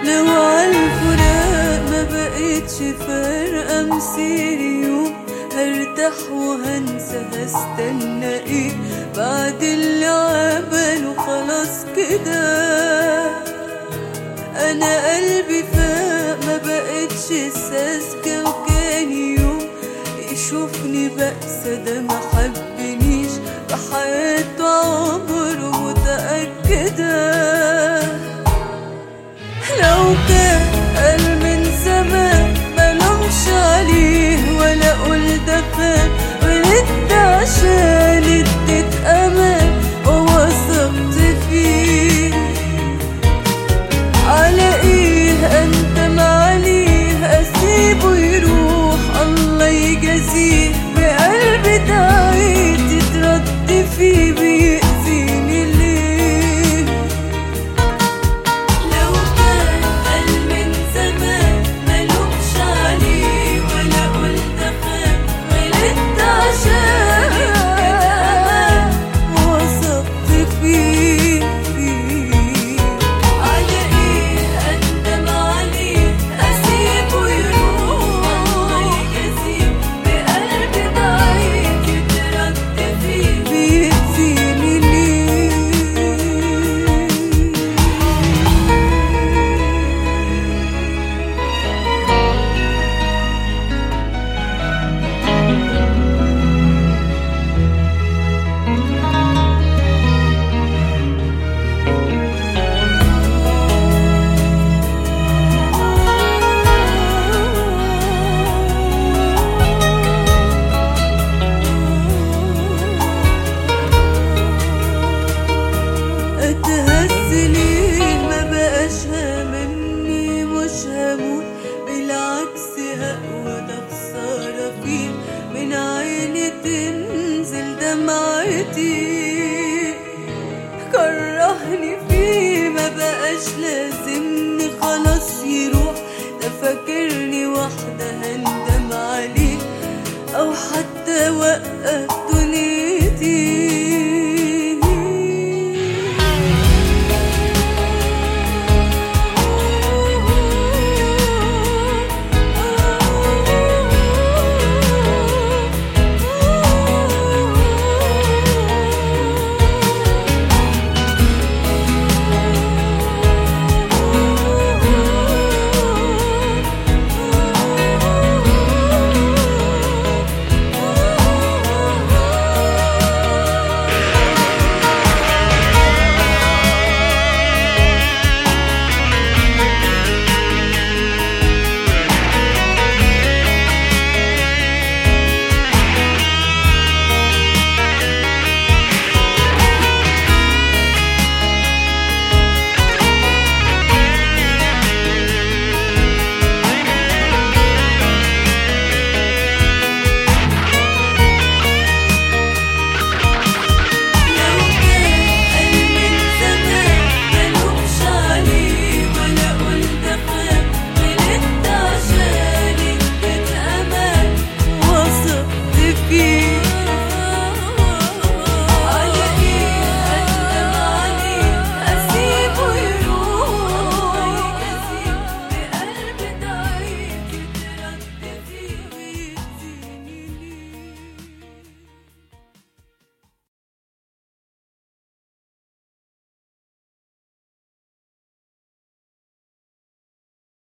لو عالفراق ما بقتش فارقة مسير يوم هرتاح وهنسى هستنى ايه بعد اللي عمله خلاص كده انا قلبي فاق ما بقتش ساذجة وكان يوم يشوفني بأسى ده ما حبنيش بحياته عمره متأكدة لو كان قال من زمان ملومش عليه ولا اقول ده فات ولدت عشان اديت امان ووثقت فيه على ايه انت عليه اسيبه يروح الله يجازيه بقلبي تعيد تترد فيه بيأذيني ليه لو كان قال من زمان ملومش عليه ولا قلت خان ولدت عشان امان وثقت فيه فيه على ايه اندم عليه اسيبه يروح الله يجازيه بقلبي ضعيف يترد فيه بيأذيني ليه اتهز ليه ما بقاش هاممني مش هموت بالعكس هقوى ده خسارة فيه من عيني تنزل دمعتي كرهني فيه ما بقاش لازمني خلاص يروح ده فاكرني واحدة هندم عليه او حتى وقف